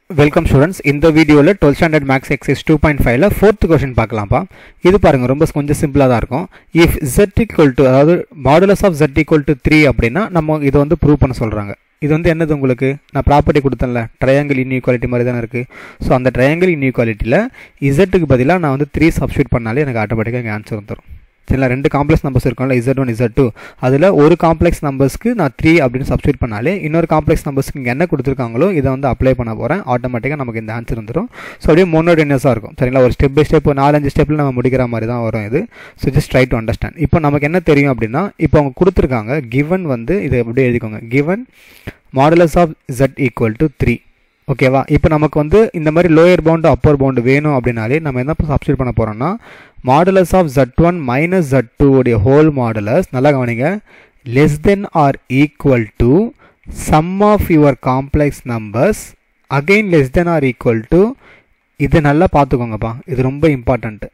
welcome students இந்த வீடியோவில் twelfth standard maths exercise two point ஃபைவ்ல ஃபோர்த் கொஷின் பார்க்கலாம்ப்பா இது பாருங்க ரொம்ப கொஞ்சம் சிம்பிளாக தான் இருக்கும் இஃப் ஜெட் ஈக்குவல் டு அதாவது modulus of Z equal to three அப்படின்னா நம்ம இதை வந்து ப்ரூவ் பண்ண சொல்கிறாங்க இது வந்து என்னது உங்களுக்கு நான் ப்ராப்பர்ட்டி கொடுத்தேன்ல ட்ரையாங்கிள் இன்இக்வாலிட்டி மாதிரி தானே இருக்குது ஸோ அந்த ட்ரையாங்கிள் இன்இக்வாலிட்டியில் இசட்டுக்கு பதிலாக நான் வந்து த்ரீ சப்ஸ்டியூட் பண்ணாலே எனக்கு ஆட்டோமேட்டிக்காக இங்கே ஆன்சர் வந்துடும் சரிங்களா ரெண்டு காம்ப்ளெக்ஸ் நம்பர்ஸ் இருக்கும்ல இசட் ஒன் இசட் டூ அதில் ஒரு காம்ப்ளெக்ஸ் நம்பர்ஸ்க்கு நான் த்ரீ அப்படின்னு சப்ஸ்டியூட் பண்ணாலே இன்னொரு காம்ப்ளெக்ஸ் நம்பர்ஸ்க்கு இங்கே என்ன கொடுத்துருக்காங்களோ இதை வந்து அப்ளை பண்ண போகிறேன் ஆட்டோமேட்டிக்காக நமக்கு இந்த ஆன்சர் வந்துடும் ஸோ அப்படியே மோனோடெனியஸாக இருக்கும் சரிங்களா ஒரு ஸ்டெப் பை ஸ்டெப் நாலஞ்சு ஸ்டெப்பில் நம்ம முடிக்கிற மாதிரி தான் வரும் இது so just try to understand இப்போ நமக்கு என்ன தெரியும் அப்படின்னா இப்போ அவங்க கொடுத்துருக்காங்க கிவன் வந்து இதை அப்படியே எழுதிக்கோங்க given modulus of Z equal to three ஓகேவா இப்போ நமக்கு வந்து இந்த மாதிரி லோயர் பவுண்டு அப்பர் பவுண்டு வேணும் அப்படின்னாலே நம்ம என்ன சப்ஸ்டியூட் பண்ண போகிறோம்னா modulus of Z one minus Z two உடைய ஹோல் மாடுலஸ் நல்லா கவனிங்க less than or equal to sum of your complex numbers again less than or equal to இது நல்லா பார்த்துக்கோங்கப்பா இது ரொம்ப இம்பார்ட்டண்ட்டு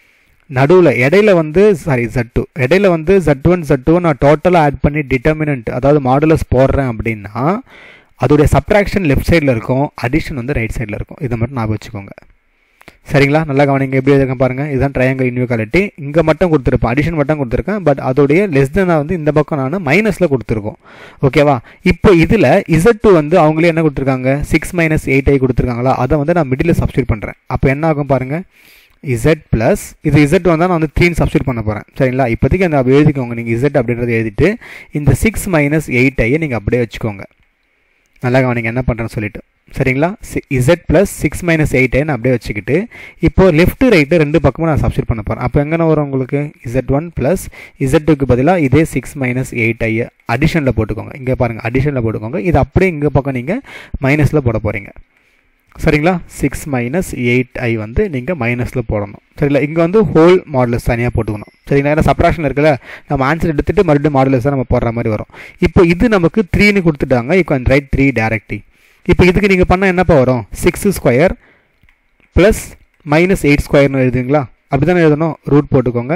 நடுவில் இடையில வந்து சாரி ஜட் டூ இடையில வந்து ஜட் ஒன் ஜட் டூ நான் டோட்டலாக ஆட் பண்ணி டிட்டர்மினன்ட் அதாவது மாடுலஸ் போடுறேன் அப்படின்னா அதோடைய சப்ட்ராக்ஷன் லெஃப்ட் சைடில் இருக்கும் அடிஷன் வந்து ரைட் சைடில் இருக்கும் இதை மட்டும் ஞாபகம் வச்சுக்கோங்க சரிங்களா நல்லா கவனிங்க எப்படி இருக்கேன் பாருங்கள் இதுதான் ட்ரையாங்கல் இன்யூகாலிட்டி இங்கே மட்டும் கொடுத்துருப்பேன் அடிஷன் மட்டும் கொடுத்துருக்கேன் பட் அதோடைய லெஸ் தென் வந்து இந்த பக்கம் நான் மைனஸில் கொடுத்துருக்கோம் ஓகேவா இப்போ இதில் இசட் டூ வந்து அவங்களே என்ன கொடுத்துருக்காங்க சிக்ஸ் மைனஸ் எயிட் ஐ கொடுத்துருக்காங்களா அதை வந்து நான் மிடில் சப்ஸ்டியூட் பண்ணுறேன் அப்போ என்ன ஆகும் பாருங்கள் இசட் ப்ளஸ் இது இசட் வந்தால் நான் வந்து த்ரீன்னு சப்ஸ்டியூட் பண்ண போகிறேன் சரிங்களா இப்போதைக்கு அந்த எழுதிக்கோங்க நீங்கள் இசட் அப்படின்றத எழுதிட்டு இந்த சிக்ஸ் மைனஸ் எயிட் ஐயை நீங்கள் அப்படியே வச்சுக்கோங்க நல்லா கவனிங்க என்ன பண்ணுறேன்னு சொல்லிட்டு சரிங்களா Z plus six minus eight நான் அப்படியே வச்சுக்கிட்டு இப்போ லெஃப்ட் ரைட்டு ரெண்டு பக்கமும் நான் சப்ஸ்டியூட் பண்ண போகிறேன் அப்போ எங்கே வரும் உங்களுக்கு இசட் ஒன் ப்ளஸ் இசட் டூக்கு பதிலாக இதே சிக்ஸ் மைனஸ் எயிட் ஐ அடிஷனில் போட்டுக்கோங்க இங்கே பாருங்கள் அடிஷனில் போட்டுக்கோங்க இது அப்படியே இங்கே பக்கம் நீங்கள் மைனஸில் போட போகிறீங்க சரிங்களா சிக்ஸ் மைனஸ் எயிட் ஐ வந்து நீங்கள் மைனஸில் போடணும் சரிங்களா இங்கே வந்து ஹோல் மாடலஸ் தனியாக போட்டுக்கணும் சரிங்களா ஏன்னா சப்ராக்ஷன் இருக்குல்ல நம்ம ஆன்சர் எடுத்துகிட்டு மறுபடியும் மாடலஸ் தான் நம்ம போடுற மாதிரி வரும் இப்போ இது நமக்கு த்ரீன்னு கொடுத்துட்டாங்க you can write three directly இப்போ இதுக்கு நீங்கள் பண்ணால் என்னப்பா வரும் six square plus minus eight ஸ்கொயர்னு எழுதுங்களா அப்படி தானே எழுதணும் ரூட் போட்டுக்கோங்க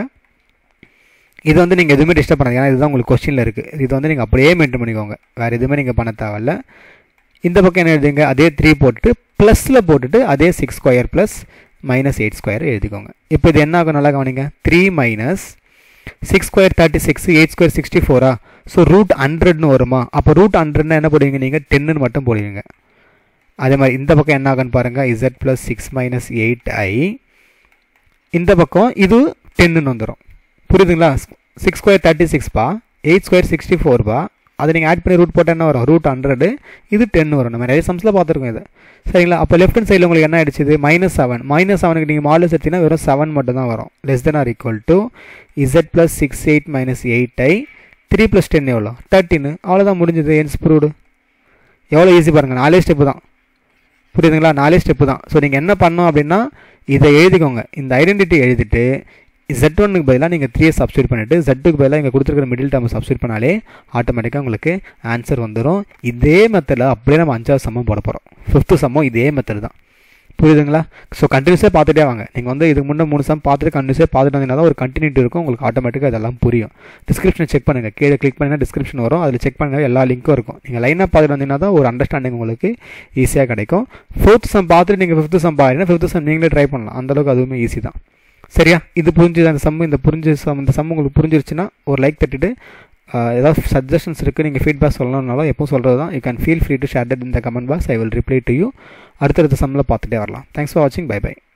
இது வந்து நீங்கள் எதுவுமே டிஸ்டர்ப் பண்ணாது ஏன்னா இதுதான் உங்களுக்கு கொஸ்டினில் இருக்குது இது வந்து நீங்கள் அப்படியே மெயின்டைன் பண்ணிக்கோங்க வேறு எதுவுமே நீங்கள் பண்ண தேவையில்ல இந்த பக்கம் என்ன எழுதுங்க அதே த்ரீ போட்டுட்டு ப்ளஸில் போட்டுட்டு அதே six square plus minus eight square எழுதிக்கோங்க இப்போ இது என்ன ஆகும் நல்லா கவனிங்க three minus six square thirty six eight square sixty ஃபோரா ஸோ ரூட் ஹண்ட்ரட்னு வருமா அப்போ ரூட் ஹண்ட்ரட்னா என்ன போடுவீங்க நீங்கள் டென்னு மட்டும் போடுவீங்க அதே மாதிரி இந்த பக்கம் என்ன ஆகுன்னு பாருங்கள் Z plus six minus eight i இந்த பக்கம் இது டென்னு வந்துடும் புரியுதுங்களா சிக்ஸ் ஸ்கொயர் தேர்ட்டி சிக்ஸ்பா எயிட் ஸ்கொயர் சிக்ஸ்டி ஃபோர்பா அதை நீங்கள் ஆட் பண்ணி ரூட் போட்டால் என்ன வரும் ரூட் ஹண்ட்ரடு இது டென் வரும் நம்ம நிறைய சம்ஸில் பார்த்துருக்கோம் இது சரிங்களா அப்போ லெஃப்ட் ஹண்ட் சைடில் உங்களுக்கு என்ன ஆயிடுச்சு மைனஸ் செவன் மைனஸ் செவனுக்கு நீங்கள் மாடல்ஸ் எடுத்தீங்கன்னா வெறும் செவன் மட்டும் தான் வரும் less than or equal to Z plus six eight minus eight i three plus ten எவ்வளோ தேர்ட்டின்னு அவ்வளோதான் முடிஞ்சது என்ஸ் ப்ரூவ்டு எவ்வளோ ஈஸி பாருங்கள் நாலே ஸ்டெப்பு தான் புரியுதுங்களா நாலே ஸ்டெப்பு தான் ஸோ நீங்கள் என்ன பண்ணோம் அப்படின்னா இதை எழுதிக்கோங்க இந்த ஐடென்டிட்டி எழுதிட்டு ஜெட் ஒன்னுக்கு பதிலாக நீங்கள் த்ரீயை சப்ஸ்டியூட் பண்ணிவிட்டு ஜெட்டுக்கு பதிலாக இங்கே கொடுத்துருக்கிற மிடில் டேர்ம் சப்ஸ்டியூட் பண்ணாலே ஆட்டோமேட்டிக்காக உங்களுக்கு ஆன்சர் வந்துடும் இதே மெத்தடில் அப்படியே நம்ம அஞ்சாவது சம்மம் போட போகிறோம் ஃபிஃப்த்து சம்மம் இதே மெத்தட் தான் புரியுதுங்களா ஸோ கண்டினியூஸாக பார்த்துட்டே வாங்க நீங்கள் வந்து இதுக்கு முன்னே மூணு சம் பார்த்துட்டு கண்டினியூஸாக பார்த்துட்டு வந்தீங்கன்னா தான் ஒரு கண்டினியூட்டி இருக்கும் உங்களுக்கு ஆட்டோமேட்டிக்காக அதெல்லாம் புரியும் டிஸ்கிரிப்ஷன் செக் பண்ணுங்கள் கீழே கிளிக் பண்ணிங்கன்னா டிஸ்கிரிப்ஷன் வரும் அதில் செக் பண்ணுங்கள் எல்லா லிங்க்கும் இருக்கும் நீங்கள் லைனாக பார்த்துட்டு வந்தீங்கன்னா தான் ஒரு அண்டர்ஸ்டாண்டிங் உங்களுக்கு ஈஸியாக கிடைக்கும் ஃபோர்த் சம் பார்த்துட்டு நீங்கள் ஃபிஃப்த்து சம் பாருங்கன்னா ஃபிஃப்த்து சம் நீங்களே ட்ரை பண்ணலாம் அந்தளவுக்கு அதுவுமே ஈஸி தான் சரியா இது புரிஞ்சு அந்த சம் இந்த புரிஞ்சு சம் இந்த சம் உங்களுக்கு புரிஞ்சிருச்சுன்னா ஒரு லைக் தட்டிட்டு ஏதாவது சஜஷன்ஸ் இருக்குது நீங்கள் ஃபீட்பேக் சொல்லணும்னாலும் எப்பவும் சொல்கிறது தான் you can feel free to share that இந்த comment box I will reply to you அடுத்தடுத்த சம்மில் பார்த்துட்டே வரலாம் தேங்க்ஸ் ஃபார் வாட்சிங் பை பை